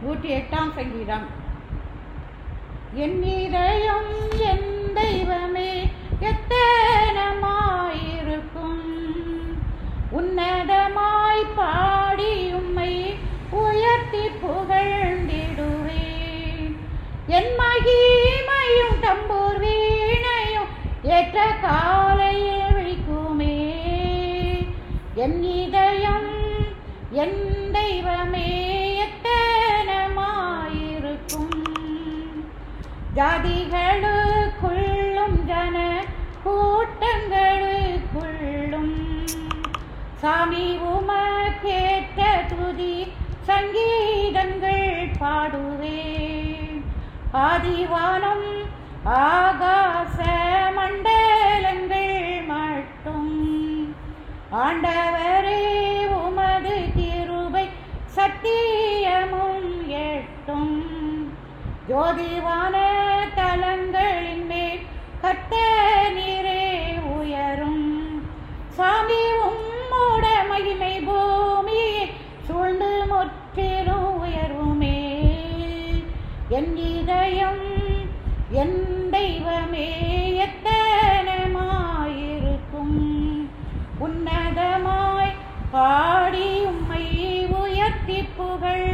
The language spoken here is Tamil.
நூற்றி எட்டாம் சங்கீதம் என் இதயம் என் தெய்வமே எத்தனமாயிருக்கும் உன்னதமாய் பாடி உம்மை உயர்த்தி புகழ்ந்திடுவேன் என் மகிமையும் தம்பூர் வீணையும் ஏற்ற காலையில் விழிக்குமே என் இதயம் என் தெய்வமே எத்தனமாயிருக்கும் ஜாதிகளுக்குள்ளும் ஜன கூட்டங்களுக்குள்ளும் சாமி உமக்கேற்ற துதி சங்கீதங்கள் பாடுவேன் ஆதிவானம் ஆகாச மண்டலங்கள் மட்டும் ஆண்டவரே உமது கிருபை சத்தியமும் எட்டும் ஜோதிவான தலங்களின் மேல் கத்த நீரே உயரும் சாமி உம்மோட மகிமை பூமியை சூழ்ந்து முற்றிலும் உயருமே என் இதயம் என் தெய்வமே எத்தனமாயிருக்கும் உன்னதமாய் பாடி உம்மை உயர்த்தி புகழ்